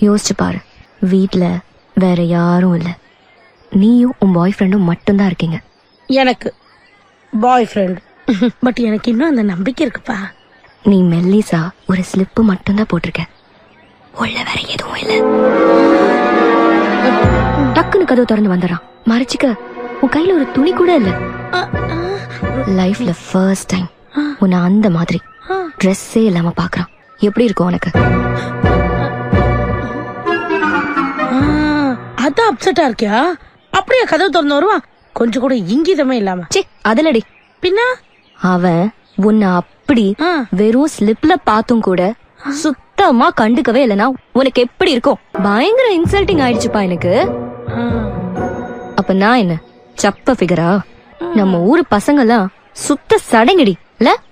யோசிச்சு பாரு வீட்ல வேற யாரும் இல்ல நீயும் உன் பாய் ஃப்ரெண்டும் மட்டும்தான் இருக்கீங்க எனக்கு பாய் ஃப்ரெண்ட் பட் எனக்கு இன்னும் அந்த நம்பிக்கை இருக்குப்பா நீ மெல்லிசா ஒரு ஸ்லிப்பு மட்டும்தான் போட்டிருக்க உள்ள வேற எதுவும் இல்ல டக்குன்னு கதவு திறந்து வந்துடுறான் மறைச்சிக்க உன் கையில ஒரு துணி கூட இல்ல லைஃப்ல ஃபர்ஸ்ட் டைம் உன்னை அந்த மாதிரி ட்ரெஸ்ஸே இல்லாம பாக்குறான் எப்படி இருக்கும் உனக்கு ஆ, அதான் அப்செட்டா இருக்கியா அப்படியே கதவு திறந்து வருவான் கொஞ்சம் கூட இங்கிதமே இல்லாம ச்சே அதுலடி பின்ன அவன் உன்னை அப்படி ஆ. வெறும் ஸ்லிப்ல பாத்தும் கூட சுத்தமா கண்டுக்கவே இல்லனா உனக்கு எப்படி இருக்கும் பயங்கர இன்சல்ட்டிங் ஆயிடுச்சுப்பா எனக்கு ஆ. அப்ப நான் என்ன சப்ப ஃபிகரா நம்ம ஊரு பசங்கெல்லாம் சுத்த சடங்கடி இல்ல